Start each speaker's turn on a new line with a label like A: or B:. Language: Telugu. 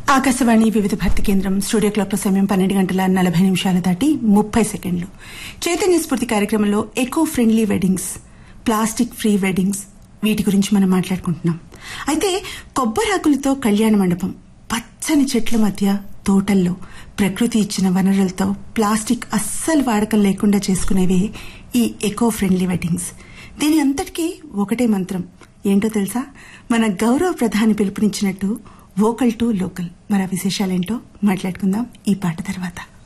A: ఆకాశవాణి వివిధ భారతి కేంద్రం స్టూడియో క్లాక్ సమయం పన్నెండు గంటల నలభై నిమిషాల దాటి ముప్పై సెకండ్లు చైతన్య స్ఫూర్తి కార్యక్రమంలో eco friendly weddings plastic free weddings వీటి గురించి మనం మాట్లాడుకుంటున్నాం అయితే కొబ్బరాకులతో కళ్యాణ మండపం పచ్చని చెట్ల మధ్య తోటల్లో ప్రకృతి ఇచ్చిన వనరులతో ప్లాస్టిక్ అస్సలు వాడకం లేకుండా చేసుకునేవే ఈ ఎకో ఫ్రెండ్లీ వెడ్డింగ్స్ దీని అంతటికీ ఒకటే మంత్రం ఏంటో తెలుసా మన గౌరవ ప్రధాని పిలుపునిచ్చినట్టు వోకల్ టు లోకల్ మరి ఆ విశేషాలేంటో మాట్లాడుకుందాం ఈ పాట తర్వాత